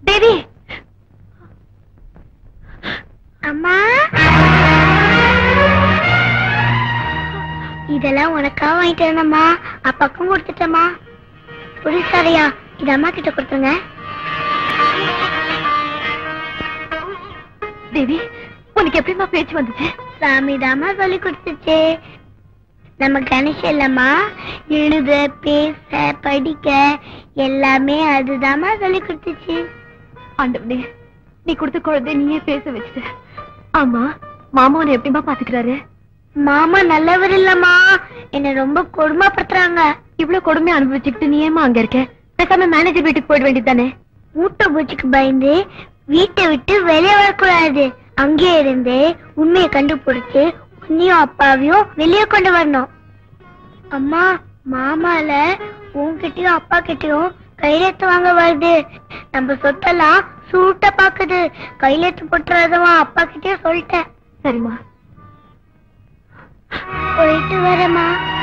தேவி அம்மா இதெல்லாம் உனக்காக வாங்கிட்டு வந்தம்மா அப்பாக்கும் கொடுத்துட்டேம்மா புரிசாரியா இது அம்மா கிட்ட கொடுத்துருங்க தேவி உனக்கு எப்படிமா பேச்சு வந்துச்சு சாமி தாமா சொல்லி கொடுத்துச்சு நம்ம கணேஷ் இல்லம்மா எழுத பேச படிக்க எல்லாமே அதுதாம்மா சொல்லி கொடுத்துச்சு ஆண்டவனே நீ கொடுத்த குழந்தை நீயே பேச வச்சுட்ட ஆமா மாமா உன்னை எப்படிமா பாத்துக்கிறாரு மாமா நல்லவர் இல்லம்மா என்ன ரொம்ப கொடுமைப்படுத்துறாங்க இவ்வளவு கொடுமையா அனுபவிச்சுக்கிட்டு நீ ஏமா அங்க இருக்க பேசாம மேனேஜர் வீட்டுக்கு போயிட வேண்டியதானே மூட்டை பூச்சிக்கு பயந்து வீட்டை விட்டு வெளியே வரக்கூடாது அங்கே இருந்து உண்மையை கண்டுபிடிச்சு உன்னையும் அப்பாவையும் வெளியே கொண்டு வரணும் அம்மா மாமால உன்கிட்டயும் அப்பா கிட்டயும் கையெழுத்து வாங்க வருது நம்ம சொத்தெல்லாம் சூட்ட பாக்குது கையெழுத்து போட்டுறதுவா அப்பா கிட்டயும் சொல்லிட்டேன் சரிம்மா போயிட்டு வரேம்மா